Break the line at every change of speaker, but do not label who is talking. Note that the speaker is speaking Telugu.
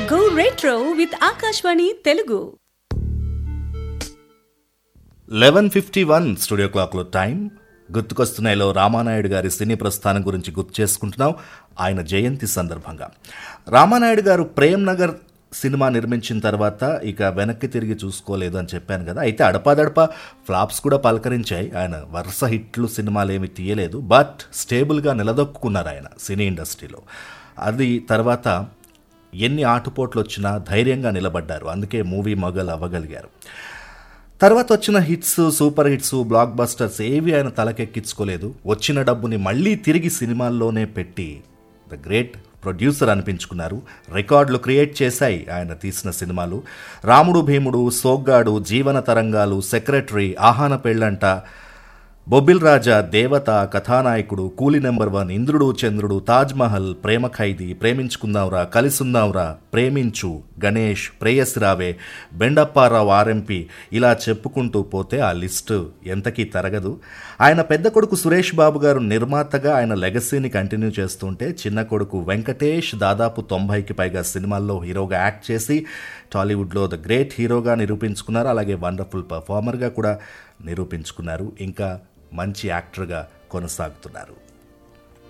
Go retro with Akashvani Telugu.
Eleven fifty one studio క్లాక్లో టైం గుర్తుకొస్తున్నాయిలో రామానాయుడు గారి సినీ ప్రస్థానం గురించి గుర్తు చేసుకుంటున్నాం ఆయన జయంతి సందర్భంగా రామానాయుడు గారు ప్రేమ్ నగర్ సినిమా నిర్మించిన తర్వాత ఇక వెనక్కి తిరిగి చూసుకోలేదు అని చెప్పాను కదా అయితే అడపాదడపా ఫ్లాప్స్ కూడా పలకరించాయి ఆయన వరుస హిట్లు సినిమాలు ఏమి తీయలేదు బట్ స్టేబుల్గా నిలదొక్కున్నారు ఆయన సినీ ఇండస్ట్రీలో అది తర్వాత ఎన్ని ఆటుపోట్లు వచ్చినా ధైర్యంగా నిలబడ్డారు అందుకే మూవీ మొగల్ అవ్వగలిగారు తర్వాత వచ్చిన hits super hits blockbusters ఏవి ఆయన తలకెక్కించుకోలేదు వచ్చిన డబ్బుని మళ్ళీ తిరిగి సినిమాల్లోనే పెట్టి ద గ్రేట్ ప్రొడ్యూసర్ అనిపించుకున్నారు రికార్డులు క్రియేట్ చేశాయి ఆయన తీసిన సినిమాలు రాముడు భీముడు సోగ్గాడు జీవన తరంగాలు సెక్రటరీ ఆహాన పెళ్ళంట బొబ్బిల్ రాజా దేవత కథానాయకుడు కూలి నెంబర్ వన్ ఇంద్రుడు చంద్రుడు తాజ్ మహల్ ప్రేమ ఖైదీ ప్రేమించుకుందాంరా కలిసుందాంరా ప్రేమించు గణేష్ ప్రేయసి రావే బెండప్పారావు ఆర్ఎంపీ ఇలా చెప్పుకుంటూ పోతే ఆ లిస్టు ఎంతకీ తరగదు ఆయన పెద్ద కొడుకు సురేష్ బాబు గారు నిర్మాతగా ఆయన లెగసీని కంటిన్యూ చేస్తుంటే చిన్న కొడుకు వెంకటేష్ దాదాపు తొంభైకి పైగా సినిమాల్లో హీరోగా యాక్ట్ చేసి టాలీవుడ్లో ద గ్రేట్ హీరోగా నిరూపించుకున్నారు అలాగే వండర్ఫుల్ పర్ఫార్మర్గా కూడా నిరూపించుకున్నారు ఇంకా మంచి యాక్టర్గా కొనసాగుతున్నారు